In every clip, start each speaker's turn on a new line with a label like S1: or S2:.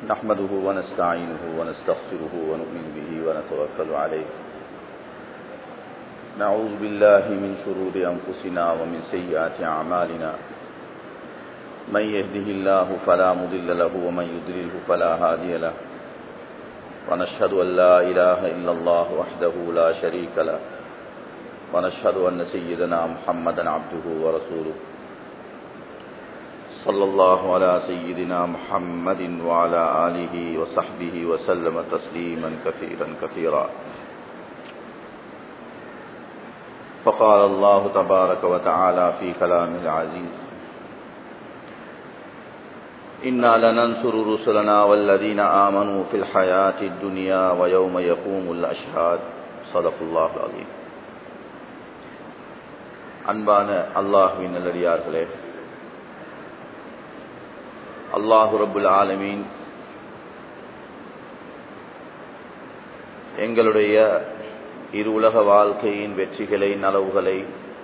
S1: نحمده ونستعينه ونستغفره ونؤمن به ونتوكل عليه نعوذ بالله من شرور أنفسنا ومن سيئات أعمالنا من يهده الله فلا مضل له ومن يضلله فلا هادي له ونشهد أن لا إله إلا الله وحده لا شريك له ونشهد أن سيدنا محمدا عبده ورسوله صلى الله على سيدنا محمد وعلى آله وصحبه وسلم تسليما كثيرا كثيرا فقال الله تبارك وتعالى في كلامه العزيز إنا لننصر رسلنا والذين آمنوا في الحياة الدنيا ويوم يقوم الأشهاد صدق الله العظيم அன்பான அல்லாஹுவின் நல்லடியார்களே அல்லாஹு ரபுல் ஆலமீன் எங்களுடைய இரு உலக வாழ்க்கையின் வெற்றிகளை நலவுகளை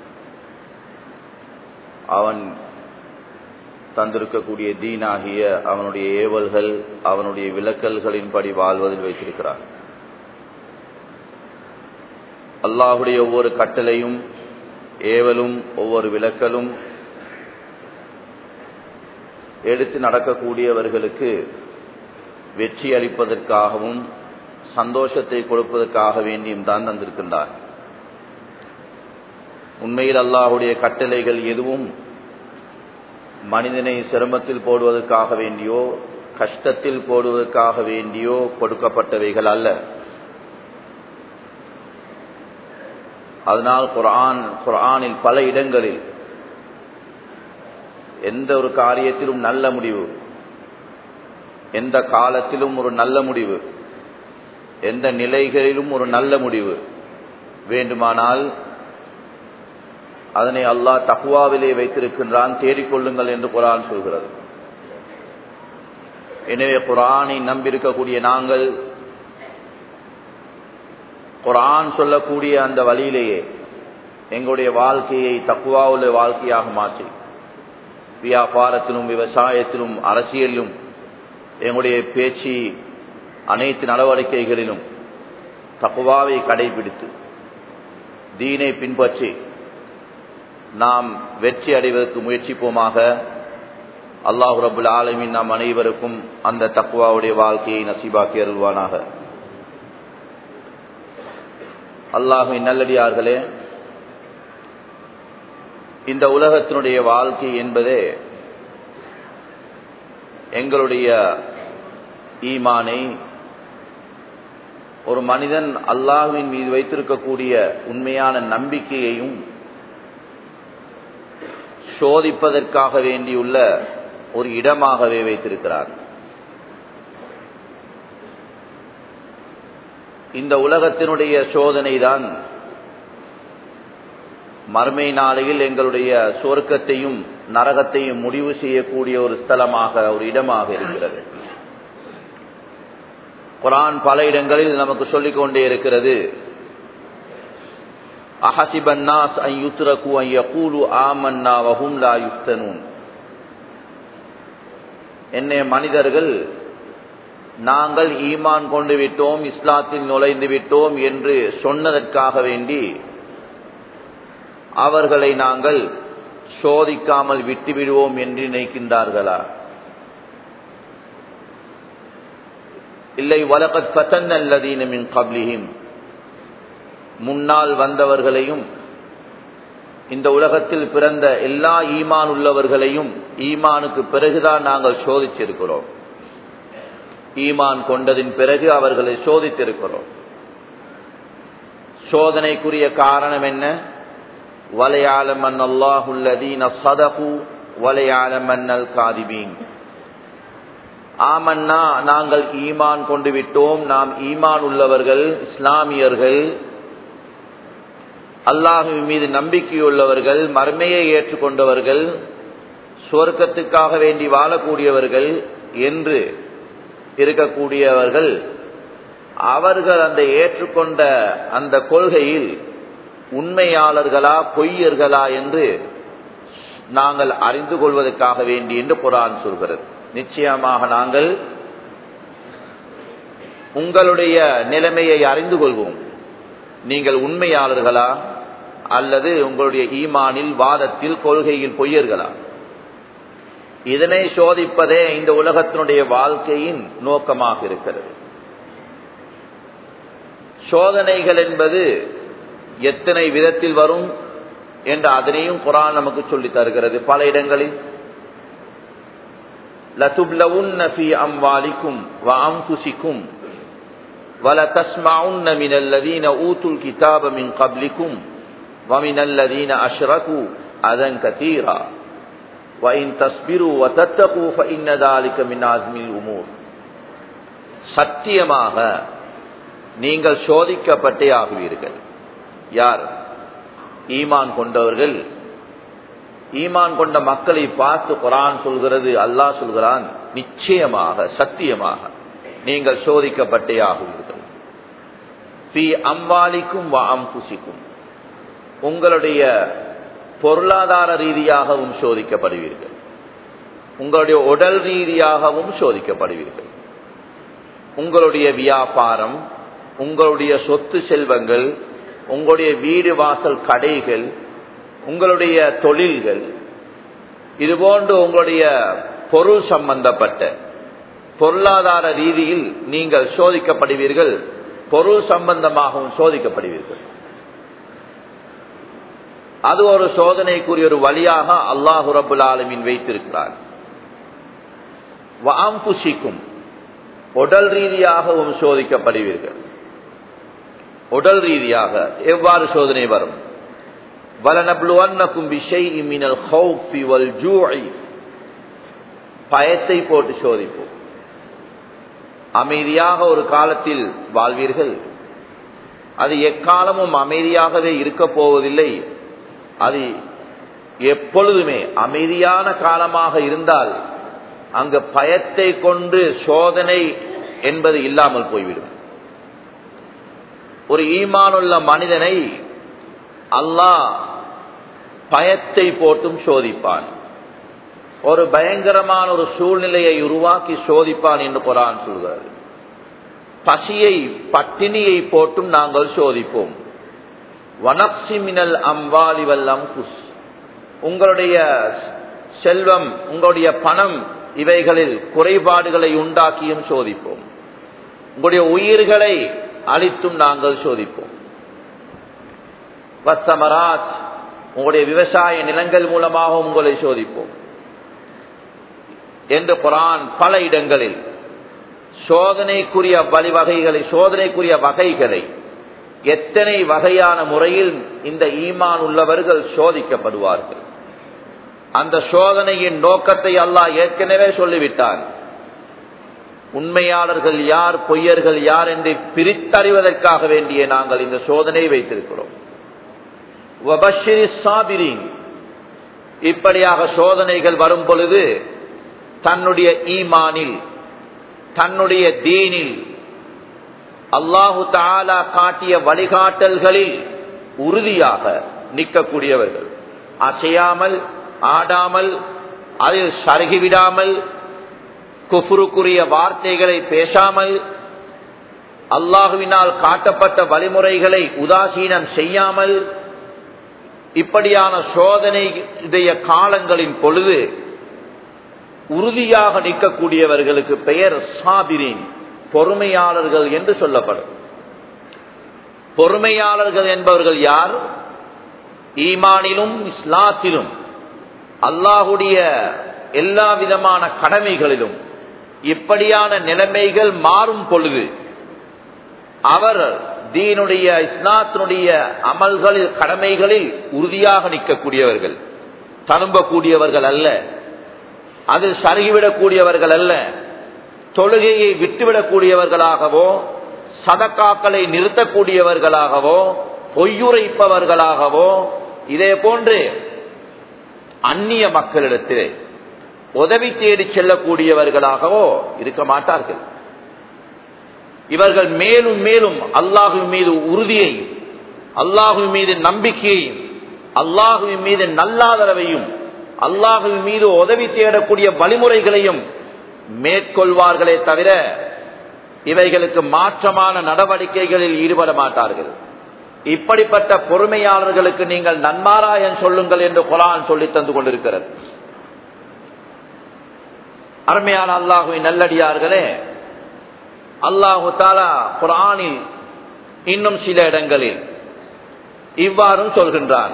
S1: அவன் தந்திருக்கக்கூடிய தீனாகிய அவனுடைய ஏவல்கள் அவனுடைய விலக்கல்களின்படி வாழ்வதில் வைத்திருக்கிறார் அல்லாஹுடைய ஒவ்வொரு கட்டளையும் ஏவலும் ஒவ்வொரு விலக்கலும் எடுத்து நடக்கக்கூடியவர்களுக்கு வெற்றி அளிப்பதற்காகவும் சந்தோஷத்தை கொடுப்பதற்காக வேண்டியும் தான் தந்திருக்கின்றார் உண்மையில் அல்லாஹுடைய கட்டளைகள் எதுவும் மனிதனை சிரமத்தில் போடுவதற்காக வேண்டியோ கஷ்டத்தில் போடுவதற்காக வேண்டியோ கொடுக்கப்பட்டவைகள் அல்ல அதனால் குரான் குரானில் பல இடங்களில் எந்த ஒரு காரியத்திலும் நல்ல முடிவு எந்த காலத்திலும் ஒரு நல்ல முடிவு எந்த நிலைகளிலும் ஒரு நல்ல முடிவு வேண்டுமானால் அதனை அல்லாஹ் தக்குவாவிலே வைத்திருக்கின்றான் தேடிக்கொள்ளுங்கள் என்று குரான் சொல்கிறது எனவே குரானை நம்பியிருக்கக்கூடிய நாங்கள் குரான் சொல்லக்கூடிய அந்த வழியிலேயே எங்களுடைய வாழ்க்கையை தக்குவாவுள்ள வாழ்க்கையாக மாற்றி வியாபாரத்திலும் விவசாயத்திலும் அரசியலிலும் எங்களுடைய பேச்சு அனைத்து நடவடிக்கைகளிலும் தக்குவாவை கடைபிடித்து தீனை பின்பற்றி நாம் வெற்றி அடைவதற்கு முயற்சிப்போமாக அல்லாஹு ரபுல் ஆலமின் நாம் அனைவருக்கும் அந்த தக்குவாவுடைய வாழ்க்கையை நசீபாக்கி அருள்வானாக அல்லாஹுவின் நல்லடியார்களே இந்த உலகத்தினுடைய வாழ்க்கை என்பதே எங்களுடைய ஈமானை ஒரு மனிதன் அல்லாஹுவின் மீது வைத்திருக்கக்கூடிய உண்மையான நம்பிக்கையையும் சோதிப்பதற்காக வேண்டியுள்ள ஒரு இடமாகவே வைத்திருக்கிறார் இந்த உலகத்தினுடைய சோதனை தான் மர்மை நாளையில் எங்களுடைய சொர்க்கத்தையும் நரகத்தையும் முடிவு செய்யக்கூடிய ஒரு ஸ்தலமாக ஒரு இடமாக இருக்கிறது குரான் பல இடங்களில் நமக்கு சொல்லிக் கொண்டே இருக்கிறது அஹசிபன்னாஸ் ஐ யுத்ரகு ஐ யகூலு ஆமன்னா வஹும் லா யுஃப்தனூன் என்னை மனிதர்கள் நாங்கள் ஈமான் கொண்டு விட்டோம் இஸ்லாத்தில் நுழைந்து விட்டோம் என்று சொன்னதற்காக வேண்டி அவர்களை நாங்கள் சோதிக்காமல் விட்டுவிடுவோம் என்று நினைக்கின்றார்களா இல்லை வலகத் பத்தன் அல்லதீனமின் கப்லிஹிம் முன்னால் வந்தவர்களையும் இந்த உலகத்தில் பிறந்த எல்லா ஈமான் உள்ளவர்களையும் ஈமானுக்கு பிறகுதான் நாங்கள் சோதிச்சிருக்கிறோம் ஈமான் கொண்டதின் பிறகு அவர்களை சோதித்திருக்கிறோம் சோதனைக்குரிய காரணம் என்ன வலையாளமன் அல்லாஹுல்லதீன சதகு வலையாளமன்னல் காதிபீன் ஆமன்னா நாங்கள் ஈமான் கொண்டு விட்டோம் நாம் ஈமான் உள்ளவர்கள் இஸ்லாமியர்கள் அல்லாஹுவின் மீது நம்பிக்கையுள்ளவர்கள் மர்மையை ஏற்றுக்கொண்டவர்கள் சுவர்க்கத்துக்காக வேண்டி வாழக்கூடியவர்கள் என்று இருக்கக்கூடியவர்கள் அவர்கள் அந்த ஏற்றுக்கொண்ட அந்த கொள்கையில் உண்மையாளர்களா பொய்யர்களா என்று நாங்கள் அறிந்து கொள்வதற்காக வேண்டி என்று குரான் சொல்கிறது நிச்சயமாக நாங்கள் உங்களுடைய நிலைமையை அறிந்து கொள்வோம் நீங்கள் உண்மையாளர்களா அல்லது உங்களுடைய ஈமானில் வாதத்தில் கொள்கையில் பொய்யர்களா இதனை சோதிப்பதே இந்த உலகத்தினுடைய வாழ்க்கையின் நோக்கமாக இருக்கிறது சோதனைகள் என்பது எத்தனை விதத்தில் வரும் என்று அதனையும் குரான் நமக்கு சொல்லி தருகிறது பல இடங்களில் لتبلون في أموالكم وأنفسكم ولتسمعن من الذين أوتوا الكتاب من قبلكم ومن الذين أشركوا أذى كثيرا وإن تصبروا وتتقوا فإن ذلك من عزم الأمور சத்தியமாக நீங்கள் சோதிக்கப்பட்டே ஆகுவீர்கள் யார் ஈமான் கொண்டவர்கள் ஈமான் கொண்ட மக்களை பார்த்து குரான் சொல்கிறது அல்லாஹ் சொல்கிறான் நிச்சயமாக சத்தியமாக நீங்கள் சோதிக்கப்பட்டே ஆகுவீர்கள் பி அம்பாலிக்கும் அம்புசிக்கும் உங்களுடைய பொருளாதார ரீதியாகவும் சோதிக்கப்படுவீர்கள் உங்களுடைய உடல் ரீதியாகவும் சோதிக்கப்படுவீர்கள் உங்களுடைய வியாபாரம் உங்களுடைய சொத்து செல்வங்கள் உங்களுடைய வீடு வாசல் கடைகள் உங்களுடைய தொழில்கள் இதுபோன்று உங்களுடைய பொருள் சம்பந்தப்பட்ட பொருளாதார ரீதியில் நீங்கள் சோதிக்கப்படுவீர்கள் பொருள் சம்பந்தமாகவும் சோதிக்கப்படுவீர்கள் அது ஒரு சோதனைக்குரிய ஒரு வழியாக அல்லாஹு ரபுல் ஆலமின் வைத்திருக்கிறார் வாம்புசிக்கும் உடல் ரீதியாகவும் சோதிக்கப்படுவீர்கள் உடல் ரீதியாக எவ்வாறு சோதனை வரும் வலனப்ளுவன்னக்கும் விஷை மினல் ஹவுஃபி வல் ஜூஐ பயத்தை போட்டு சோதிப்போம் அமைதியாக ஒரு காலத்தில் வாழ்வீர்கள் அது எக்காலமும் அமைதியாகவே இருக்க போவதில்லை அது எப்பொழுதுமே அமைதியான காலமாக இருந்தால் அங்கு பயத்தை கொண்டு சோதனை என்பது இல்லாமல் போய்விடும் ஒரு ஈமானுள்ள மனிதனை அல்லாஹ் பயத்தை போட்டும் சோதிப்பான் ஒரு பயங்கரமான ஒரு சூழ்நிலையை உருவாக்கி சோதிப்பான் என்று குரான் சொல்கிறது பசியை பட்டினியை போட்டும் நாங்கள் சோதிப்போம் வனப்சிமினல் அம்பாலிவல் அம்புஸ் உங்களுடைய செல்வம் உங்களுடைய பணம் இவைகளில் குறைபாடுகளை உண்டாக்கியும் சோதிப்போம் உங்களுடைய உயிர்களை அழித்தும் நாங்கள் சோதிப்போம் வசமராஜ் உங்களுடைய விவசாய நிலங்கள் மூலமாக உங்களை சோதிப்போம் என்று குரான் பல இடங்களில் சோதனைக்குரிய வழிவகைகளை சோதனைக்குரிய வகைகளை எத்தனை வகையான முறையில் இந்த ஈமான் உள்ளவர்கள் சோதிக்கப்படுவார்கள் அந்த சோதனையின் நோக்கத்தை அல்லாஹ் ஏற்கனவே சொல்லிவிட்டார் உண்மையாளர்கள் யார் பொய்யர்கள் யார் என்று பிரித்தறிவதற்காக வேண்டிய நாங்கள் இந்த சோதனையை வைத்திருக்கிறோம் இப்படியாக சோதனைகள் வரும் பொழுது தன்னுடைய ஈமானில் தன்னுடைய தீனில் அல்லாஹு தாலா காட்டிய வழிகாட்டல்களில் உறுதியாக நிற்கக்கூடியவர்கள் அசையாமல் ஆடாமல் அதில் சருகிவிடாமல் குஃபுருக்குரிய வார்த்தைகளை பேசாமல் அல்லாஹுவினால் காட்டப்பட்ட வழிமுறைகளை உதாசீனம் செய்யாமல் இப்படியான சோதனை இதைய காலங்களின் பொழுது உறுதியாக நிற்கக்கூடியவர்களுக்கு பெயர் சாபிரின் பொறுமையாளர்கள் என்று சொல்லப்படும் பொறுமையாளர்கள் என்பவர்கள் யார் ஈமானிலும் இஸ்லாத்திலும் அல்லாஹுடைய எல்லா விதமான கடமைகளிலும் இப்படியான நிலைமைகள் மாறும் பொழுது அவர் தீனுடைய இஸ்லாத்தினுடைய அமல்களில் கடமைகளில் உறுதியாக நிற்கக்கூடியவர்கள் தழும்பக்கூடியவர்கள் அல்ல அதில் சருகிவிடக்கூடியவர்கள் அல்ல தொழுகையை விட்டுவிடக்கூடியவர்களாகவோ சதக்காக்களை நிறுத்தக்கூடியவர்களாகவோ பொய்யுரைப்பவர்களாகவோ இதே போன்று அந்நிய மக்களிடத்தில் உதவி தேடி செல்லக்கூடியவர்களாகவோ இருக்க மாட்டார்கள் இவர்கள் மேலும் மேலும் அல்லாஹுவின் மீது உறுதியை அல்லாஹுவின் மீது நம்பிக்கையையும் அல்லாஹுவின் மீது நல்லாதரவையும் அல்லாஹுவின் மீது உதவி தேடக்கூடிய வழிமுறைகளையும் மேற்கொள்வார்களே தவிர இவைகளுக்கு மாற்றமான நடவடிக்கைகளில் ஈடுபட மாட்டார்கள் இப்படிப்பட்ட பொறுமையாளர்களுக்கு நீங்கள் நன்மாராயன் சொல்லுங்கள் என்று குரான் சொல்லி தந்து கொண்டிருக்கிறது அருமையான அல்லாஹுவின் நல்லடியார்களே அல்லாஹு தாலா குரானில் இன்னும் சில இடங்களில் இவ்வாறும் சொல்கின்றான்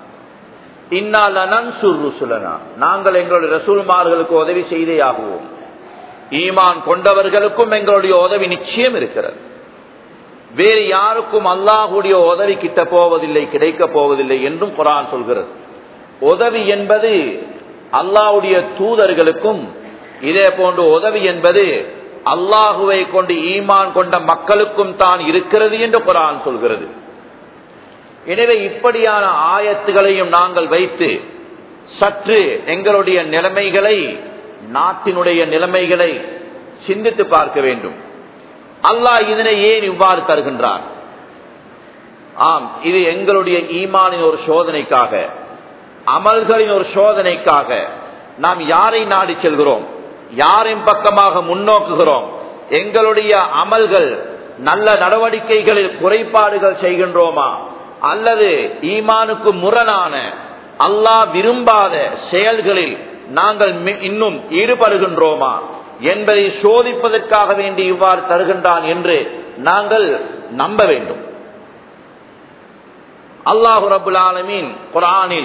S1: நாங்கள் எங்களுடைய ரசூல்மார்களுக்கு உதவி செய்தே ஆகுவோம் ஈமான் கொண்டவர்களுக்கும் எங்களுடைய உதவி நிச்சயம் இருக்கிறது வேறு யாருக்கும் அல்லாஹுடைய உதவி கிட்ட போவதில்லை கிடைக்க போவதில்லை என்றும் குரான் சொல்கிறது உதவி என்பது அல்லாஹுடைய தூதர்களுக்கும் இதே போன்று உதவி என்பது அல்லாஹுவை கொண்டு ஈமான் கொண்ட மக்களுக்கும் தான் இருக்கிறது என்று குரான் சொல்கிறது எனவே இப்படியான ஆயத்துகளையும் நாங்கள் வைத்து சற்று எங்களுடைய நிலைமைகளை நாட்டினுடைய நிலைமைகளை சிந்தித்து பார்க்க வேண்டும் அல்லாஹ் இதனை ஏன் இவ்வாறு தருகின்றான் ஆம் இது எங்களுடைய ஈமானின் ஒரு சோதனைக்காக அமல்களின் ஒரு சோதனைக்காக நாம் யாரை நாடி செல்கிறோம் யாரின் பக்கமாக முன்னோக்குகிறோம் எங்களுடைய அமல்கள் நல்ல நடவடிக்கைகளில் குறைபாடுகள் செய்கின்றோமா அல்லது ஈமானுக்கு முரணான அல்லாஹ் விரும்பாத செயல்களில் நாங்கள் இன்னும் ஈடுபடுகின்றோமா என்பதை சோதிப்பதற்காக வேண்டி இவ்வாறு தருகின்றான் என்று நாங்கள் நம்ப வேண்டும் அல்லாஹு ரபுல் ஆலமீன் குரானில்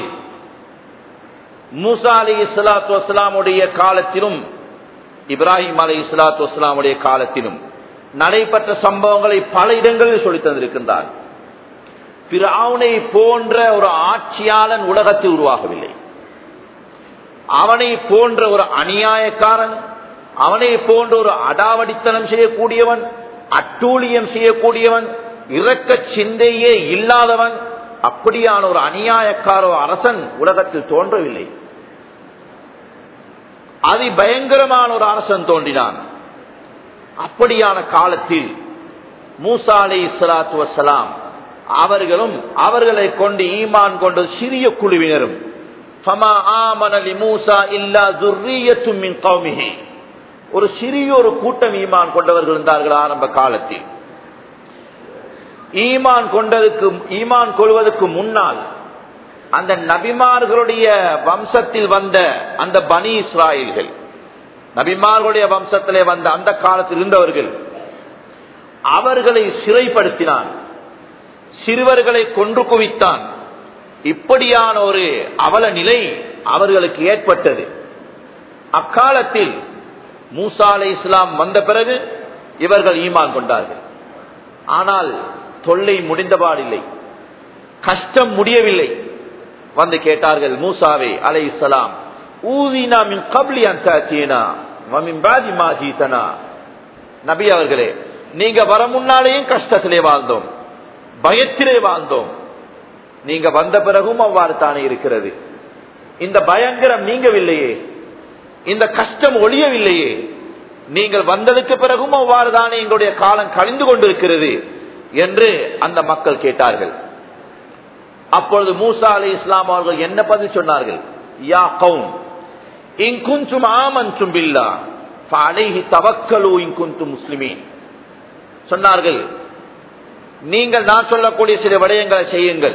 S1: மூசா அலி இஸ்லாத்து வஸ்லாமுடைய காலத்திலும் இப்ராஹிம் அலி இஸ்லாத்து வஸ்லாமுடைய காலத்திலும் நடைபெற்ற சம்பவங்களை பல இடங்களில் சொல்லி தந்திருக்கின்றார் பிராவுனை போன்ற ஒரு ஆட்சியாளன் உலகத்தில் உருவாகவில்லை அவனை போன்ற ஒரு அநியாயக்காரன் அவனை போன்ற ஒரு அடாவடித்தனம் செய்யக்கூடியவன் அட்டூழியம் செய்யக்கூடியவன் இறக்க சிந்தையே இல்லாதவன் அப்படியான ஒரு அநியாயக்கார அரசன் உலகத்தில் தோன்றவில்லை அதி பயங்கரமான ஒரு அரசன் தோன்றினான் அப்படியான காலத்தில் மூசா அலி இஸ்லாத்து வசலாம் அவர்களும் அவர்களை கொண்டு ஈமான் கொண்ட சிறிய குழுவினரும் ஒரு சிறிய ஒரு கூட்டம் ஈமான் கொண்டவர்கள் இருந்தார்கள் ஆரம்ப காலத்தில் ஈமான் கொண்டதுக்கு ஈமான் கொள்வதற்கு முன்னால் அந்த நபிமார்களுடைய வம்சத்தில் வந்த அந்த பனி இஸ்ராயல்கள் நபிமார்களுடைய வம்சத்திலே வந்த அந்த காலத்தில் இருந்தவர்கள் அவர்களை சிறைப்படுத்தினான் சிறுவர்களை கொன்று குவித்தான் இப்படியான ஒரு அவல நிலை அவர்களுக்கு ஏற்பட்டது அக்காலத்தில் மூசா அலை இஸ்லாம் வந்த பிறகு இவர்கள் ஈமான் கொண்டார்கள் ஆனால் தொல்லை முடிந்தபாடில்லை கஷ்டம் முடியவில்லை வந்து கேட்டார்கள் மூசாவே அலை இஸ்லாம் ஊதினா மின் கப்லி அந்தாச்சீனா வமின் பாதி மாஜீத்தனா நபி அவர்களே நீங்க வர முன்னாலேயும் கஷ்டத்திலே வாழ்ந்தோம் பயத்திலே வாழ்ந்தோம் நீங்க வந்த பிறகும் அவ்வாறு தானே இருக்கிறது இந்த பயங்கரம் நீங்கவில்லையே இந்த கஷ்டம் ஒழியவில்லையே நீங்கள் வந்ததுக்கு பிறகும் அவ்வாறு தானே எங்களுடைய காலம் கழிந்து கொண்டிருக்கிறது என்று அந்த மக்கள் கேட்டார்கள் அப்பொழுது மூசா அலி இஸ்லாம் அவர்கள் என்ன பதில் சொன்னார்கள் யா கவுன் இங்குந்தும் ஆமன்சும் பில்லா அலைஹி தவக்கலு இங்குந்து முஸ்லிமீன் சொன்னார்கள் நீங்கள் நான் சொல்லக்கூடிய சில விடயங்களை செய்யுங்கள்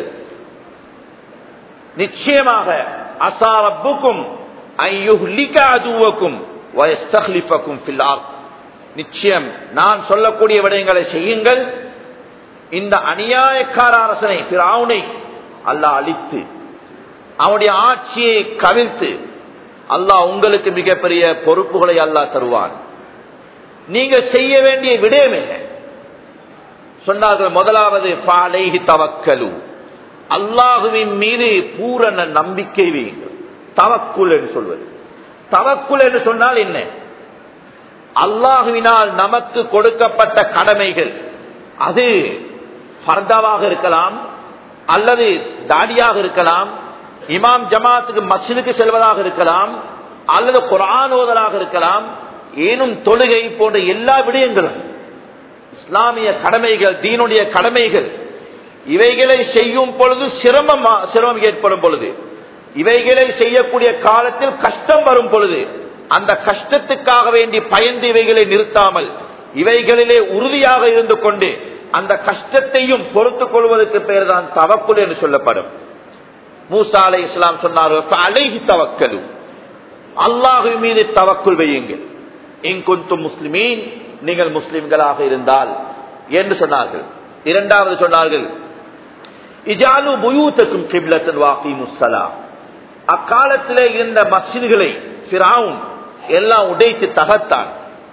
S1: நிச்சயமாக அசாரப்புக்கும் ஐயுலிக்கும் வயஸ்தஹ்லிஃபக்கும் ஃபில்லார் நிச்சயம் நான் சொல்லக்கூடிய விடயங்களை செய்யுங்கள் இந்த அநியாயக்கார அரசனை திராவுனை அல்லாஹ் அழித்து அவனுடைய ஆட்சியை கவிழ்த்து அல்லாஹ் உங்களுக்கு மிகப்பெரிய பொறுப்புகளை அல்லாஹ் தருவான் நீங்க செய்ய வேண்டிய விடயம் என்ன சொன்னார்கள் முதலாவது பாலைஹி தவக்கலு அல்லாஹுவின் மீது பூரண நம்பிக்கை வையுங்கள் தவக்குல் என்று சொல்வது தவக்குல் என்று சொன்னால் என்ன அல்லாஹுவினால் நமக்கு கொடுக்கப்பட்ட கடமைகள் அது ஃபர்தாவாக இருக்கலாம் அல்லது தாடியாக இருக்கலாம் இமாம் ஜமாத்துக்கு மஸ்ஜிதுக்கு செல்வதாக இருக்கலாம் அல்லது குரான் ஓதலாக இருக்கலாம் ஏனும் தொழுகை போன்ற எல்லா விடயங்களும் இஸ்லாமிய கடமைகள் தீனுடைய கடமைகள் இவைகளை செய்யும் பொழுது சிரமம் சிரமம் ஏற்படும் பொழுது இவைகளை செய்யக்கூடிய காலத்தில் கஷ்டம் வரும் பொழுது அந்த கஷ்டத்துக்காக வேண்டி பயந்து இவைகளை நிறுத்தாமல் இவைகளிலே உறுதியாக இருந்து கொண்டு அந்த கஷ்டத்தையும் பொறுத்துக் கொள்வதற்கு பேர் தான் தவக்குல் என்று சொல்லப்படும் மூசா அலை இஸ்லாம் சொன்னார்கள் அலைஹி தவக்கலு அல்லாஹு மீது தவக்குள் வையுங்கள் இங்குந்து முஸ்லிமீன் நீங்கள் முஸ்லிம்களாக இருந்தால் என்று சொன்னார்கள் இரண்டாவது சொன்னார்கள் இஜாலு புயூத்தக்கும் கிப்லத்தன் வாக்கி முசலா அக்காலத்திலே இருந்த மஸ்ஜிதுகளை பிராவுன் எல்லாம் உடைத்து தகர்த்தான்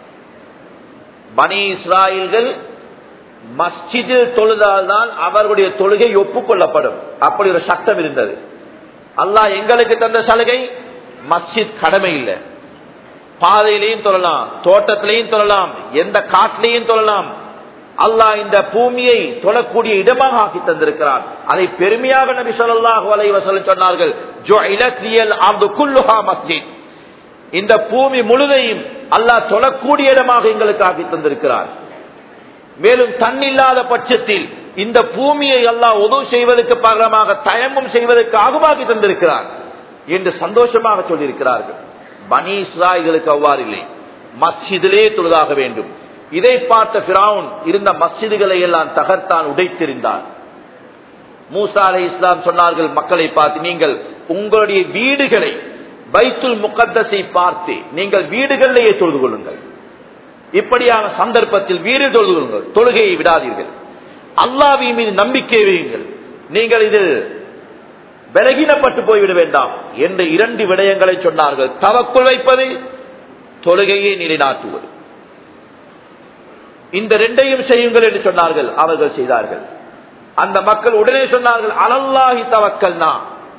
S1: பனி இஸ்ராயல்கள் மஸ்ஜிதில் தொழுதால்தான் அவர்களுடைய தொழுகை ஒப்புக்கொள்ளப்படும் அப்படி ஒரு சட்டம் இருந்தது அல்லாஹ் எங்களுக்கு தந்த சலுகை மஸ்ஜித் கடமை இல்லை பாதையிலையும் தொழலாம் தோட்டத்திலையும் தொழலாம் எந்த காட்டிலையும் தொழலாம் அல்லாஹ் இந்த பூமியை தொழக்கூடிய இடமாக ஆக்கி தந்திருக்கிறான் அதை பெருமையாக நபி சொல்லாஹு அலைவசல் சொன்னார்கள் மஸ்ஜித் இந்த பூமி முழுதையும் அல்லாஹ் தொழக்கூடிய இடமாக எங்களுக்கு ஆக்கி தந்திருக்கிறார் மேலும் தன்னில்லாத பட்சத்தில் இந்த பூமியை எல்லாம் உதவு செய்வதற்கு பகரமாக தயமும் செய்வதற்கு ஆகுமாக்கி தந்திருக்கிறார் என்று சந்தோஷமாக சொல்லியிருக்கிறார்கள் பனி இஸ்ராய்களுக்கு அவ்வாறு இல்லை மஸ்ஜிதிலே தொழுதாக வேண்டும் இதை பார்த்த பிராவுன் இருந்த மஸ்ஜிதுகளை எல்லாம் தகர்த்தான் உடைத்திருந்தான் மூசா அலை இஸ்லாம் சொன்னார்கள் மக்களை பார்த்து நீங்கள் உங்களுடைய வீடுகளை பைத்துல் முகத்தஸை பார்த்து நீங்கள் வீடுகளிலேயே தொழுது கொள்ளுங்கள் இப்படியான சந்தர்ப்பத்தில் வீடு தொழுது கொள்ளுங்கள் தொழுகையை விடாதீர்கள் அல்லாவின் மீது நம்பிக்கை வையுங்கள் நீங்கள் இதில் விலகினப்பட்டு போய்விட வேண்டாம் என்று இரண்டு விடயங்களை சொன்னார்கள் தவக்குள் வைப்பது தொழுகையை நிலைநாட்டுவது இந்த ரெண்டையும் செய்யுங்கள் என்று சொன்னார்கள் அவர்கள் செய்தார்கள் அந்த மக்கள் உடனே சொன்னார்கள் அலல்லாஹி தவக்கல்னா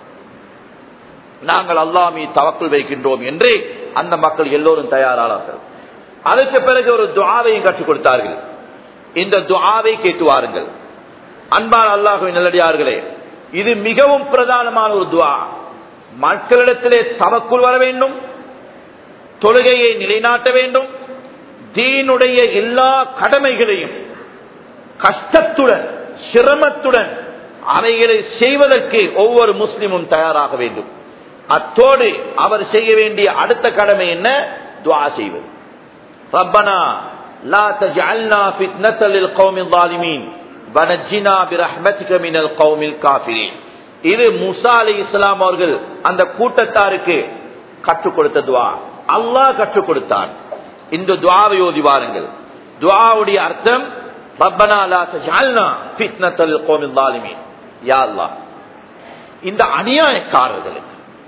S1: நாங்கள் அல்லாமி தவக்குள் வைக்கின்றோம் என்று அந்த மக்கள் எல்லோரும் தயாரானார்கள் அதற்கு பிறகு ஒரு துவாவையும் கற்றுக் கொடுத்தார்கள் இந்த துவாவை கேட்டு வாருங்கள் அன்பான அல்லாஹுவின் நல்லடியார்களே இது மிகவும் பிரதானமான ஒரு துவா மக்களிடத்திலே தவக்குள் வர வேண்டும் தொழுகையை நிலைநாட்ட வேண்டும் தீனுடைய எல்லா கடமைகளையும் கஷ்டத்துடன் சிரமத்துடன் அவைகளை செய்வதற்கு ஒவ்வொரு முஸ்லிமும் தயாராக வேண்டும் அத்தோடு அவர் செய்ய வேண்டிய அடுத்த கடமை என்ன துவா செய்வது ரப்பனா லா தஜ்அல்னா ஃபித்னத்தல் லில் கௌமில் ஸாலிமீன் வனஜ்ஜினா பிரஹ்மதிக மினல் கௌமில் காஃபிரீன் இது மூசா அலைஹிஸ்ஸலாம் அவர்கள் அந்த கூட்டத்தாருக்கு கற்றுக் கொடுத்த துவா அல்லாஹ் கற்றுக் கொடுத்தான் இந்த துவாவை ஓதி வாருங்கள் துவாவுடைய அர்த்தம் ரப்பனா லா தஜ்அல்னா ஃபித்னத்தல் லில் கௌமில் ஸாலிமீன் யா அல்லாஹ் இந்த அநியாயக்காரர்களுக்கு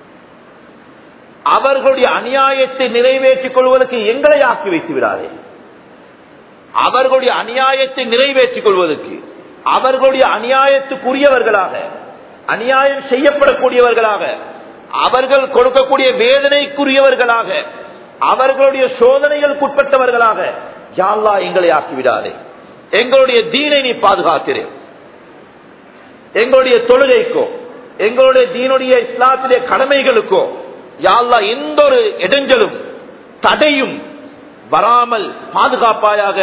S1: அவர்களுடைய அநியாயத்தை நிறைவேற்றிக் கொள்வதற்கு எங்களை ஆக்கி வைத்து விடாதே அவர்களுடைய அநியாயத்தை நிறைவேற்றிக் கொள்வதற்கு அவர்களுடைய அநியாயத்துக்குரியவர்களாக அநியாயம் செய்யப்படக்கூடியவர்களாக அவர்கள் கொடுக்கக்கூடிய வேதனைக்குரியவர்களாக அவர்களுடைய சோதனைகளுக்குட்பட்டவர்களாக யாழ்லா எங்களை ஆக்கிவிடாதே எங்களுடைய தீனை நீ பாதுகாக்கிறேன் எங்களுடைய தொழுகைக்கோ எங்களுடைய தீனுடைய இஸ்லாத்துடைய கடமைகளுக்கோ யாழ்லா எந்த ஒரு இடைஞ்சலும் தடையும் வராமல் பாதுகாப்பாயாக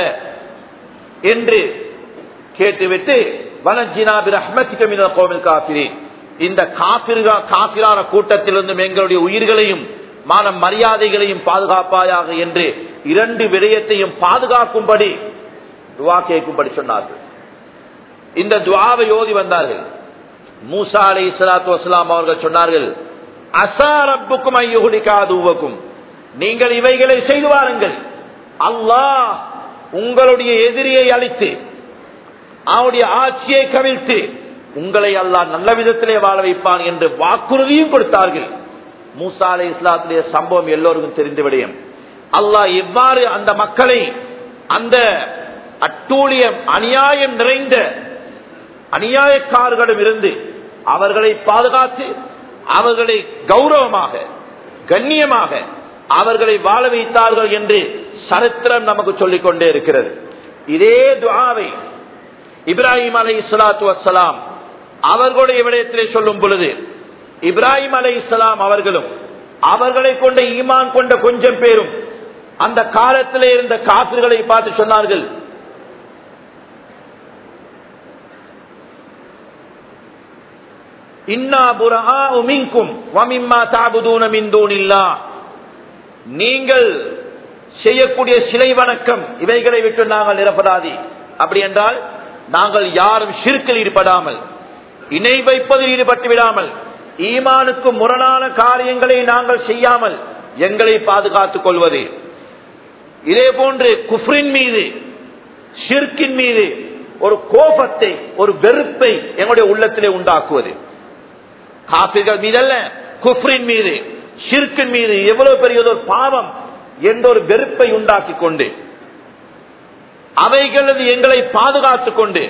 S1: என்று கேட்டுவிட்டு வனஜினாபிர் அஹ்மதிகமின கோவில் காபிரேன் இந்த காபிர்கா காபிரான கூட்டத்திலிருந்தும் எங்களுடைய உயிர்களையும் மான மரியாதைகளையும் பாதுகாப்பாயாக என்று இரண்டு விடயத்தையும் பாதுகாக்கும்படி துவா கேட்கும்படி சொன்னார்கள் இந்த துவாவை ஓதி வந்தார்கள் மூசா அலை இஸ்லாத்து வஸ்லாம் அவர்கள் சொன்னார்கள் அசாரப்புக்கும் ஐயுகுலிக்காதுவக்கும் நீங்கள் இவைகளை செய்து வாருங்கள் அல்லாஹ் உங்களுடைய எதிரியை அழித்து அவனுடைய ஆட்சியை கவிழ்த்து உங்களை அல்லாஹ் நல்ல விதத்திலே வாழ வைப்பான் என்று வாக்குறுதியும் கொடுத்தார்கள் மூசா அலை இஸ்லாத்துடைய சம்பவம் எல்லோருக்கும் தெரிந்த விடயம் அல்லாஹ் எவ்வாறு அந்த மக்களை அந்த அட்டூழியம் அநியாயம் நிறைந்த அநியாயக்காரர்களிடம் இருந்து அவர்களை பாதுகாத்து அவர்களை கௌரவமாக கண்ணியமாக அவர்களை வாழ வைத்தார்கள் என்று சரித்திரம் நமக்கு சொல்லிக் கொண்டே இருக்கிறது இதே துவாவை இப்ராஹிம் அலை இஸ்லாத்து வசலாம் அவர்களுடைய விடயத்திலே சொல்லும் பொழுது இப்ராஹிம் அலை இஸ்லாம் அவர்களும் அவர்களை கொண்ட ஈமான் கொண்ட கொஞ்சம் பேரும் அந்த காலத்திலே இருந்த காசுகளை பார்த்து சொன்னார்கள் நீங்கள்
S2: செய்யக்கூடிய சிலை வணக்கம் இவைகளை விட்டு நாங்கள் நிரப்பராதி அப்படி என்றால் நாங்கள் யாரும் சிறுக்கில் ஈடுபடாமல் இணை வைப்பதில் ஈடுபட்டு விடாமல் ஈமானுக்கு முரணான காரியங்களை நாங்கள் செய்யாமல் எங்களை பாதுகாத்துக் கொள்வது இதே போன்று குஃப்ரின் மீது ஷிர்கின் மீது ஒரு கோபத்தை ஒரு வெறுப்பை எங்களுடைய உள்ளத்திலே உண்டாக்குவது காப்பிர்கள் மீதல்ல குஃப்ரின் மீது ஷிர்கின் மீது எவ்வளவு பெரியது ஒரு பாவம் என்ற ஒரு வெறுப்பை உண்டாக்கி கொண்டு அவைகளது எங்களை பாதுகாத்துக் கொண்டு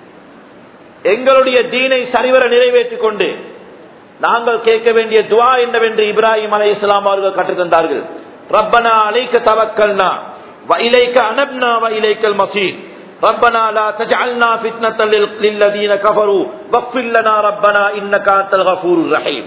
S2: எங்களுடைய தீனை சரிவர நிறைவேற்றிக் கொண்டு நாங்கள் கேட்க வேண்டிய துவா என்னவென்று இப்ராஹிம் அலை இஸ்லாம் அவர்கள் கற்றுத்தந்தார்கள் ரப்பனா அலைக்க தவக்கல்னா வயிலைக்க அனப்னா வயிலைக்கல் மசீத் ربنا لا تجعلنا فتنة للذين كفروا واغفر لنا ربنا انك انت الغفور الرحيم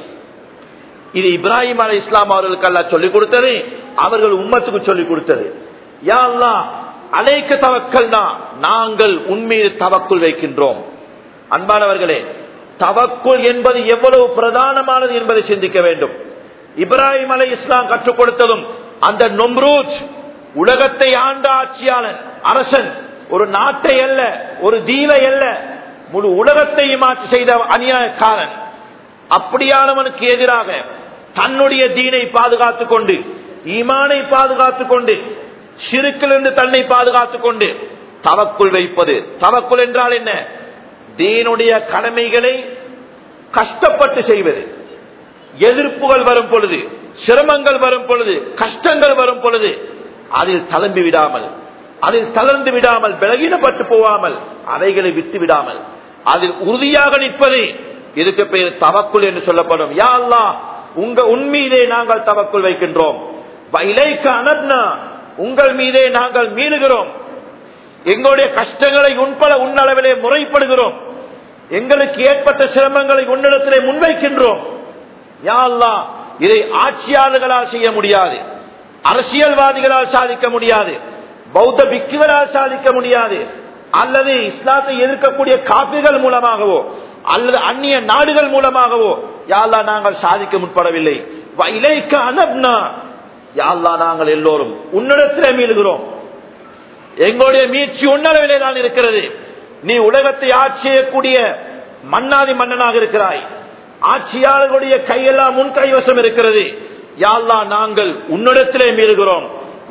S2: இது இப்ராஹிம் அலை இஸ்லாம் அவர்களுக்கு அல்ல சொல்லிக் கொடுத்தது அவர்கள் உம்மத்துக்கு சொல்லிக் கொடுத்தது யா அல்லாஹ் அலைக்க தவக்கல்னா நாங்கள் உண்மையில் தவக்குள் வைக்கின்றோம் அன்பானவர்களே தவக்குள் என்பது எவ்வளவு பிரதானமானது என்பதை சிந்திக்க வேண்டும் இப்ராஹிம் அலை இஸ்லாம் கற்றுக் கொடுத்ததும் அந்த நொம்ரூஜ் உலகத்தை ஆண்ட ஆட்சியாளன் அரசன் ஒரு நாட்டை அல்ல ஒரு தீவை அல்ல முழு உலகத்தையும் ஆட்சி செய்த அநியாயக்காரன் அப்படியானவனுக்கு எதிராக தன்னுடைய தீனை பாதுகாத்துக் கொண்டு ஈமானை பாதுகாத்துக் கொண்டு சிறுக்கிலிருந்து தன்னை பாதுகாத்துக் கொண்டு தவக்குள் வைப்பது தவக்குள் என்றால் என்ன தீனுடைய கடமைகளை கஷ்டப்பட்டு செய்வது எதிர்ப்புகள் வரும் பொழுது சிரமங்கள் வரும் பொழுது கஷ்டங்கள் வரும் பொழுது அதில் தளம்பி விடாமல் அதில் தளர்ந்து விடாமல் விலகினப்பட்டு போகாமல் அவைகளை விட்டு விடாமல் அதில் உறுதியாக நிற்பது இதுக்கு பெயர் தவக்குள் என்று சொல்லப்படும் யா அல்லா உங்க உன்மீதே நாங்கள் தவக்குள் வைக்கின்றோம் இலைக்கு அனர்னா உங்கள் மீதே நாங்கள் மீளுகிறோம் எங்களுடைய கஷ்டங்களை உண்பட உன்னளவிலே முறைப்படுகிறோம் எங்களுக்கு ஏற்பட்ட சிரமங்களை உன்னிடத்திலே முன்வைக்கின்றோம் யா அல்லா இதை ஆட்சியாளர்களால் செய்ய முடியாது அரசியல்வாதிகளால் சாதிக்க முடியாது பௌத்த பிக்குகளால் சாதிக்க முடியாது அல்லது இஸ்லாத்தை எதிர்க்கக்கூடிய காப்பிகள் மூலமாகவோ அல்லது அந்நிய நாடுகள் மூலமாகவோ யாழ்லா நாங்கள் சாதிக்க முற்படவில்லை இலைக்கு அனப்னா யாழ்லா நாங்கள் எல்லோரும் உன்னிடத்திலே மீளுகிறோம் எங்களுடைய மீட்சி உன்னளவிலே தான் இருக்கிறது நீ உலகத்தை ஆட்சி செய்யக்கூடிய மன்னாதி மன்னனாக இருக்கிறாய் ஆட்சியாளர்களுடைய கையெல்லாம் முன் கைவசம் இருக்கிறது யாழ்லா நாங்கள் உன்னிடத்திலே மீறுகிறோம்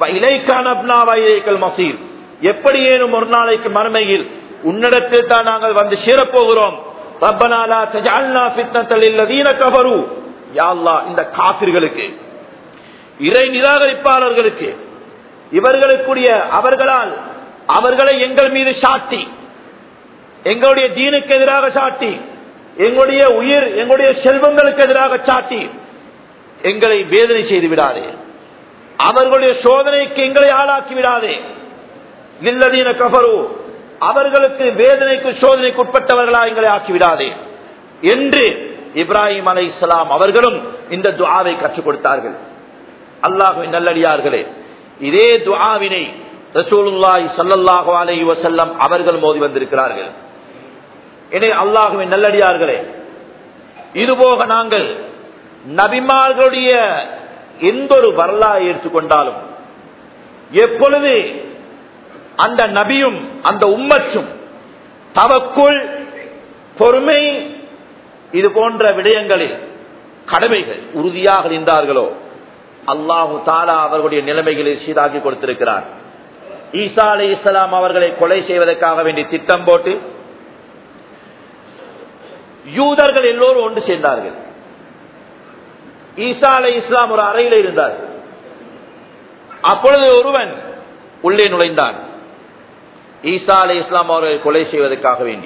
S2: மசீர் எப்படியேனும் ஒரு நாளைக்கு மறுமையில் உன்னிடத்தில் தான் நாங்கள் வந்து சேரப்போகிறோம் இந்த காபிர்களுக்கு இறை நிராகரிப்பாளர்களுக்கு இவர்களுக்குரிய அவர்களால் அவர்களை எங்கள் மீது சாட்டி எங்களுடைய தீனுக்கு எதிராக சாட்டி எங்களுடைய உயிர் எங்களுடைய செல்வங்களுக்கு எதிராக சாட்டி எங்களை வேதனை செய்து விடாதே அவர்களுடைய சோதனைக்கு எங்களை ஆளாக்கி விடாதே இல்லதீன கபரு அவர்களுக்கு வேதனைக்கு சோதனைக்கு உட்பட்டவர்களா எங்களை ஆக்கிவிடாதே என்று இப்ராஹிம் அலை இஸ்லாம் அவர்களும் இந்த துஆவை கற்றுக் கொடுத்தார்கள் அல்லாஹுவின் நல்லடியார்களே இதே துஆவினை ரசூலுல்லாஹி ஸல்லல்லாஹு அலைஹி வஸல்லம் அவர்கள் மோதி வந்திருக்கிறார்கள் எனவே அல்லாஹுவின் நல்லடியார்களே இதுபோக நாங்கள் நபிமார்களுடைய எந்த ஒரு வரலாறு எடுத்துக்கொண்டாலும் எப்பொழுது அந்த நபியும் அந்த உம்மச்சும் தவக்குள் பொறுமை இது போன்ற விடயங்களில் கடமைகள் உறுதியாக நின்றார்களோ அல்லாஹு தாலா அவர்களுடைய நிலைமைகளை சீராக்கி கொடுத்திருக்கிறார் ஈசா அலி இஸ்லாம் அவர்களை கொலை செய்வதற்காக வேண்டி திட்டம் போட்டு யூதர்கள் எல்லோரும் ஒன்று சேர்ந்தார்கள் ஈசா அலை இஸ்லாம் ஒரு அறையில் இருந்தார் அப்பொழுது ஒருவன் உள்ளே நுழைந்தான் ஈசா அலை இஸ்லாம் அவர்களை கொலை செய்வதற்காக வேண்டி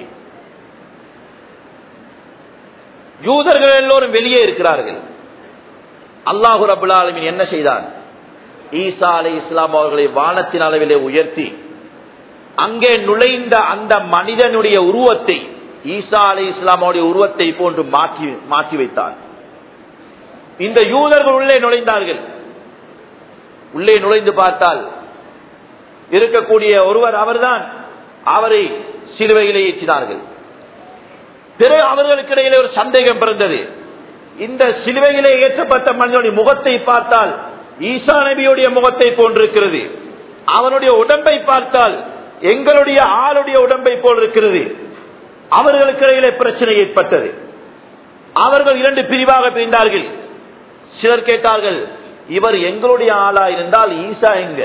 S2: யூதர்கள் எல்லோரும் வெளியே இருக்கிறார்கள் அல்லாஹு ரபுல் ஆலமின் என்ன செய்தான் ஈசா அலை இஸ்லாம் அவர்களை வானத்தின் அளவிலே உயர்த்தி அங்கே நுழைந்த அந்த மனிதனுடைய உருவத்தை ஈசா அலை இஸ்லாமுடைய உருவத்தை போன்று மாற்றி மாற்றி வைத்தான் இந்த யூதர்கள் உள்ளே நுழைந்தார்கள் உள்ளே நுழைந்து பார்த்தால் இருக்கக்கூடிய ஒருவர் அவர்தான் அவரை சிலுவையிலே ஏற்றினார்கள் பிறகு அவர்களுக்கு இடையிலே ஒரு சந்தேகம் பிறந்தது இந்த சிலுவையிலே ஏற்றப்பட்ட மனிதனுடைய முகத்தை பார்த்தால் ஈசா நபியுடைய முகத்தை போன்றிருக்கிறது அவனுடைய உடம்பை பார்த்தால் எங்களுடைய ஆளுடைய உடம்பை போல் இருக்கிறது அவர்களுக்கு இடையிலே பிரச்சனை ஏற்பட்டது அவர்கள் இரண்டு பிரிவாக பிரிந்தார்கள் சிலர் கேட்டார்கள் இவர் எங்களுடைய ஆளா இருந்தால் ஈசா எங்க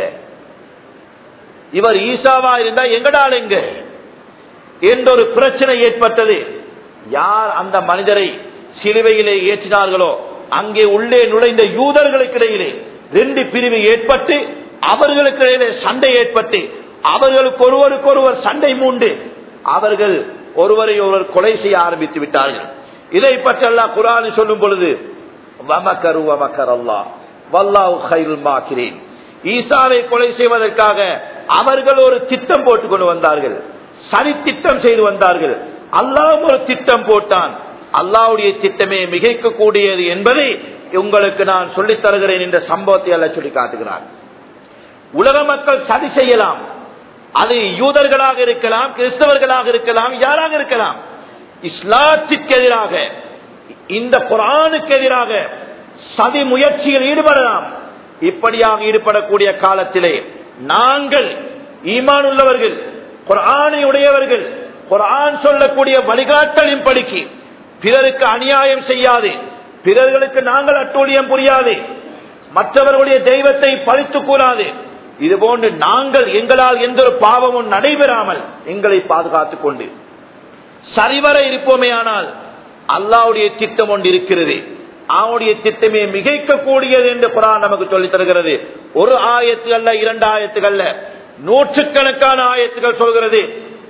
S2: இவர் ஈசாவா இருந்தா எங்கடால் எங்க என்ற ஒரு பிரச்சனை ஏற்பட்டது யார் அந்த மனிதரை சிலுவையிலே ஏற்றினார்களோ அங்கே உள்ளே நுழைந்த யூதர்களுக்கு இடையிலே ரெண்டு பிரிவு ஏற்பட்டு அவர்களுக்கு இடையிலே சண்டை ஏற்பட்டு அவர்களுக்கு ஒருவருக்கொருவர் சண்டை மூண்டு அவர்கள் ஒருவரை ஒருவர் கொலை செய்ய ஆரம்பித்து விட்டார்கள் இதை பற்றி அல்லாஹ் குரான் சொல்லும் பொழுது வமக்கரு வமக்கர் அல்லாஹ் வல்லாஹு கைருல் மாக்கிறேன் ஈசாவை கொலை செய்வதற்காக அவர்கள் ஒரு திட்டம் போட்டுக் கொண்டு வந்தார்கள் சரி திட்டம் செய்து வந்தார்கள் அல்லாஹ் ஒரு திட்டம் போட்டான் அல்லாவுடைய திட்டமே மிகைக்கக்கூடியது என்பதை உங்களுக்கு நான் சொல்லித் தருகிறேன் என்ற சம்பவத்தை அல்ல சொல்லி காட்டுகிறார் உலக மக்கள் சதி செய்யலாம் அது யூதர்களாக இருக்கலாம் கிறிஸ்தவர்களாக இருக்கலாம் யாராக இருக்கலாம் இஸ்லாத்திற்கு எதிராக இந்த குரானுக்கு எதிராக சதி முயற்சியில் ஈடுபடலாம் இப்படியாக ஈடுபடக்கூடிய காலத்திலே நாங்கள் ஈமான் உள்ளவர்கள் குரானை உடையவர்கள் குரான் சொல்லக்கூடிய வழிகாட்டலின் படிக்கு பிறருக்கு அநியாயம் செய்யாது பிறர்களுக்கு நாங்கள் அட்டூழியம் புரியாது மற்றவர்களுடைய தெய்வத்தை பழித்து கூறாது இது போன்று நாங்கள் எங்களால் எந்த ஒரு பாவமும் நடைபெறாமல் எங்களை பாதுகாத்துக் கொண்டு சரிவர இருப்போமே ஆனால் அல்லாவுடைய திட்டம் ஒன்று இருக்கிறது அவனுடைய திட்டமே மிகைக்கக்கூடியது என்று குரான் நமக்கு சொல்லித் தருகிறது ஒரு ஆயத்து அல்ல இரண்டு ஆயத்துகள்ல நூற்றுக்கணக்கான ஆயத்துகள் சொல்கிறது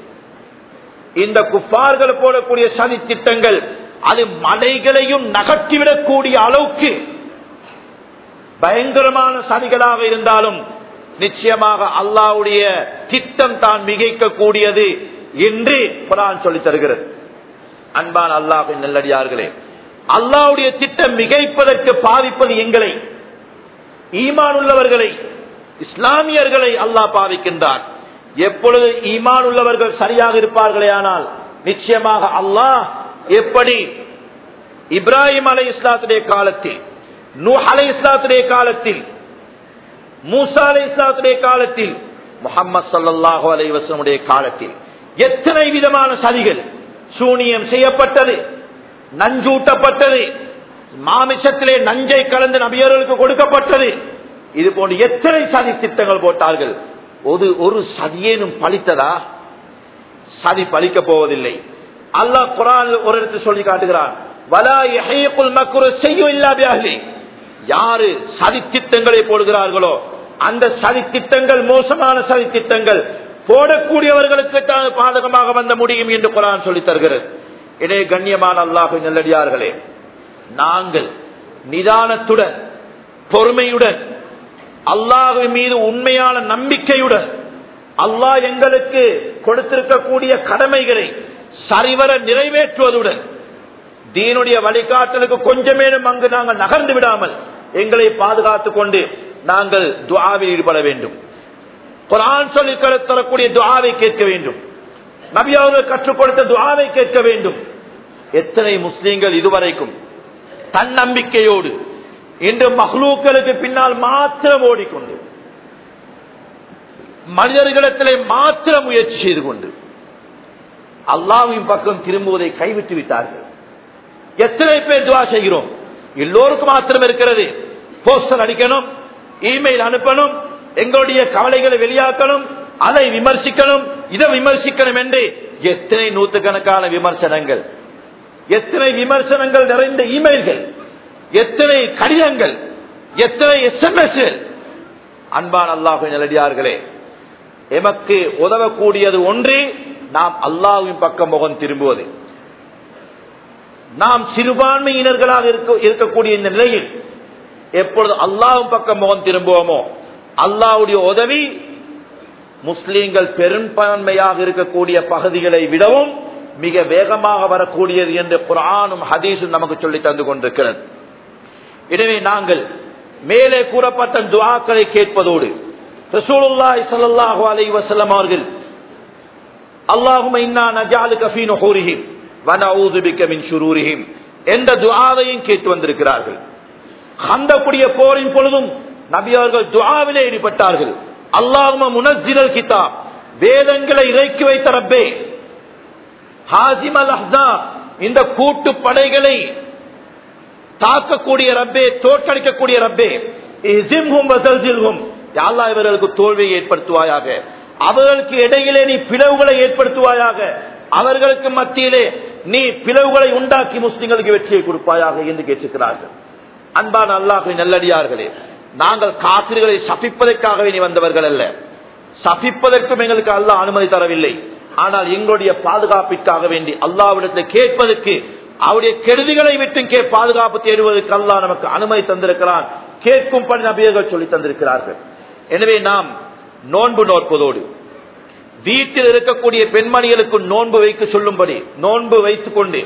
S2: இந்த குப்பார்கள் போடக்கூடிய சதி திட்டங்கள் அது மலைகளையும் நகர்த்திவிடக்கூடிய அளவுக்கு பயங்கரமான சதிகளாக இருந்தாலும் நிச்சயமாக அல்லாவுடைய திட்டம் தான் மிகைக்கக்கூடியது என்று குரான் சொல்லித் தருகிறது அன்பான் அல்லாஹின் நல்லடியார்களே அல்லாவுடைய திட்டம் மிகைப்பதற்கு பாதிப்பது எங்களை ஈமான் உள்ளவர்களை இஸ்லாமியர்களை அல்லாஹ் பாதிக்கின்றான் எப்பொழுது ஈமான் உள்ளவர்கள் சரியாக இருப்பார்களே ஆனால் நிச்சயமாக அல்லாஹ் எப்படி இப்ராஹிம் அலை இஸ்லாத்துடைய காலத்தில் நூ அலை இஸ்லாத்துடைய காலத்தில் மூசா அலை இஸ்லாத்துடைய காலத்தில் முகமது சல்லாஹு அலைவசனுடைய காலத்தில் எத்தனை விதமான சதிகள் சூனியம் செய்யப்பட்டது நஞ்சூட்டப்பட்டது மாமிசத்திலே நஞ்சை கலந்து நபியர்களுக்கு கொடுக்கப்பட்டது இது போன்று எத்தனை சதி திட்டங்கள் போட்டார்கள் ஒரு ஒரு சதியேனும் பழித்ததா சதி பழிக்க போவதில்லை அல்லாஹ் குரான் ஒரு இடத்து சொல்லி காட்டுகிறான் வலா யஹீகுல் மக்ரு செய்யும் இல்லாபியாகலி யாரு சதி திட்டங்களை போடுகிறார்களோ அந்த சதி திட்டங்கள் மோசமான சதி திட்டங்கள் போடக்கூடியவர்களுக்கு தான் பாதகமாக வந்த முடியும் என்று குரான் சொல்லி தருகிறது இடையே கண்ணியமான அல்லாஹு நல்லடியார்களே நாங்கள் நிதானத்துடன் பொறுமையுடன் அல்லாஹு மீது உண்மையான நம்பிக்கையுடன் அல்லாஹ் எங்களுக்கு கொடுத்திருக்கக்கூடிய கடமைகளை சரிவர நிறைவேற்றுவதுடன் தீனுடைய வழிகாட்டலுக்கு கொஞ்சமேனும் அங்கு நாங்கள் நகர்ந்து விடாமல் எங்களை பாதுகாத்துக் கொண்டு நாங்கள் துவாவில் ஈடுபட வேண்டும் குரான் சொல்லி தரக்கூடிய துவாவை கேட்க வேண்டும் நபி அவர்கள் கற்றுக் கொடுத்த துவாவை கேட்க வேண்டும் எத்தனை முஸ்லீம்கள் இதுவரைக்கும் தன்னம்பிக்கையோடு இன்று மஹ்லூக்களுக்கு பின்னால் மாத்திரம் ஓடிக்கொண்டு மனிதர்களிடத்திலே மாத்திரம் முயற்சி செய்து கொண்டு அல்லாவின் பக்கம் திரும்புவதை கைவிட்டு விட்டார்கள் எத்தனை பேர் துவா செய்கிறோம் எல்லோருக்கும் மாத்திரம் இருக்கிறது போஸ்டர் அடிக்கணும் இமெயில் அனுப்பணும் எங்களுடைய கவலைகளை வெளியாக்கணும் அதை விமர்சிக்கணும் இதை விமர்சிக்கணும் என்று எத்தனை நூற்றுக்கணக்கான விமர்சனங்கள் எத்தனை விமர்சனங்கள் நிறைந்த இமெயில்கள் எத்தனை கடிதங்கள் எத்தனை எஸ்எம்எஸ் அன்பான் அல்லாஹு நிலடியார்களே எமக்கு உதவக்கூடியது ஒன்று நாம் அல்லாஹுவின் பக்கம் முகம் திரும்புவது நாம் சிறுபான்மையினர்களாக இருக்கக்கூடிய இந்த நிலையில் எப்பொழுது அல்லாஹும் பக்கம் முகம் திரும்புவோமோ அல்லாவுடைய உதவி முஸ்லீம்கள் பெரும்பான்மையாக இருக்கக்கூடிய பகுதிகளை விடவும் மிக வேகமாக வரக்கூடியது என்று குரானும் ஹதீஸும் நமக்கு சொல்லி தந்து கொண்டிருக்கிறது எனவே நாங்கள் மேலே கூறப்பட்ட துவாக்களை கேட்பதோடு ரசூலுல்லாஹி ஸல்லல்லாஹு அலைஹி வஸல்லம் அவர்கள் அல்லாஹும்ம இன்னா நஜஅலுக ஃபீ நுஹூரிஹிம் வ நஊது பிக மின் ஷுரூரிஹிம் என்ற துஆவையும் கேட்டு வந்திருக்கிறார்கள் ஹந்தக்குடைய போரின் பொழுதும் நபி அவர்கள் துஆவிலே ஈடுபட்டார்கள் அல்லாஹும முனஸ்ஸிலல் கிதாப் வேதங்களை இறக்கி வைத்த ரப்பே ஹாசிம் அல் அஹ்ஸாப் இந்த கூட்டு படைகளை தாக்கக்கூடிய ரப்பே தோற்கடிக்கக்கூடிய ரப்பே இஸிம்ஹும் வஸல்சில்ஹும் யா அல்லாஹ் இவர்களுக்கு தோல்வியை ஏற்படுத்துவாயாக அவர்களுக்கு இடையிலே நீ பிளவுகளை ஏற்படுத்துவாயாக அவர்களுக்கு மத்தியிலே நீ பிளவுகளை உண்டாக்கி முஸ்லிம்களுக்கு வெற்றியை கொடுப்பாயாக என்று கேட்டிருக்கிறார்கள் அன்பான அல்லாஹின் நல்லடியார்களே நாங்கள் காசிர்களை சபிப்பதற்காகவே நீ வந்தவர்கள் அல்ல சபிப்பதற்கும் எங்களுக்கு அல்லாஹ் அனுமதி தரவில்லை ஆனால் எங்களுடைய பாதுகாப்பிற்காக வேண்டி அல்லாவிடத்தில் கேட்பதற்கு அவருடைய கெடுதிகளை விட்டு கே பாதுகாப்பு தேடுவதற்கு அல்லாஹ் நமக்கு அனுமதி தந்திருக்கிறான் கேட்கும் பணி நபியர்கள் சொல்லி தந்திருக்கிறார்கள் எனவே நாம் நோன்பு நோற்பதோடு வீட்டில் இருக்கக்கூடிய பெண்மணிகளுக்கு நோன்பு வைக்க சொல்லும்படி நோன்பு வைத்துக் கொண்டு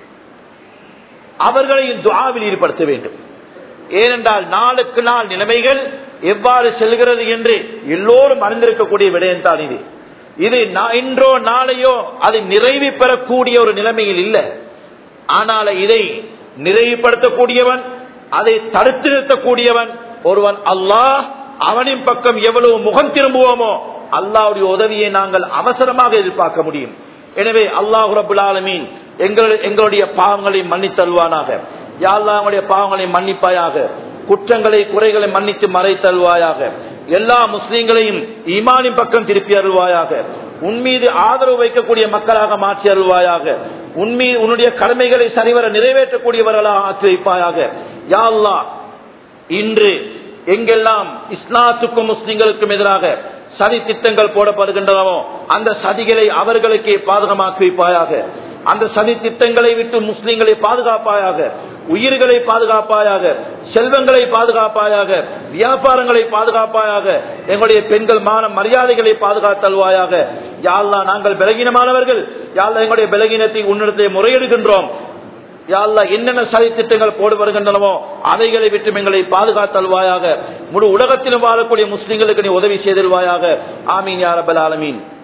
S2: அவர்களையும் துவாவில் ஈடுபடுத்த வேண்டும் ஏனென்றால் நாளுக்கு நாள் நிலைமைகள் எவ்வாறு செல்கிறது என்று எல்லோரும் அறிந்திருக்கக்கூடிய விடயம் தான் இது இது நா- இன்றோ நாளையோ அது நிறைவு பெறக்கூடிய ஒரு நிலைமையில் இல்லை ஆனால் இதை நிறைவுபடுத்தக்கூடியவன் அதை தடுத்து நிறுத்தக்கூடியவன் ஒருவன் அல்லாஹ் அவனின் பக்கம் எவ்வளவு முகம் திரும்புவோமோ அல்லாஹ்வுடைய உதவியை நாங்கள் அவசரமாக எதிர்பார்க்க முடியும் எனவே அல்லாஹ் ரபுல் ஆலமீன் எங்கள் எங்களுடைய பாவங்களை மன்னித்தல்வானாக யாழ்லா அவங்களுடைய பாவங்களை மன்னிப்பாயாக குற்றங்களை குறைகளை மன்னித்து மறைத்தல்வாயாக எல்லா முஸ்லீம்களையும் ஈமானின் பக்கம் திருப்பி அருள்வாயாக உன்மீது ஆதரவு வைக்கக்கூடிய மக்களாக மாற்றி அருள்வாயாக உன்மீது உன்னுடைய கடமைகளை சரிவர நிறைவேற்றக்கூடியவர்களாக ஆக்கி வைப்பாயாக யா அல்லாஹ் இன்று எங்கெல்லாம் இஸ்லாத்துக்கும் முஸ்லிம்களுக்கும் எதிராக சதி திட்டங்கள் போடப்படுகின்றனவோ அந்த சதிகளை அவர்களுக்கே பாதுகாமாக்கி வைப்பாயாக அந்த சதி திட்டங்களை விட்டு முஸ்லிம்களை பாதுகாப்பாயாக உயிர்களை பாதுகாப்பாயாக செல்வங்களை பாதுகாப்பாயாக வியாபாரங்களை பாதுகாப்பாயாக எங்களுடைய பெண்கள் மான மரியாதைகளை பாதுகாத்தல்வாயாக யாழ்லா நாங்கள் பலகீனமானவர்கள் யாழ்லா எங்களுடைய பலகீனத்தை உன்னிடத்தை முறையிடுகின்றோம் யாழ்லா என்னென்ன சதி திட்டங்கள் போடு வருகின்றனவோ அவைகளை விட்டு எங்களை பாதுகாத்தல்வாயாக முழு உலகத்திலும் வாழக்கூடிய முஸ்லிம்களுக்கு நீ உதவி செய்தல்வாயாக ஆமீன் யாரபல் ஆலமீன்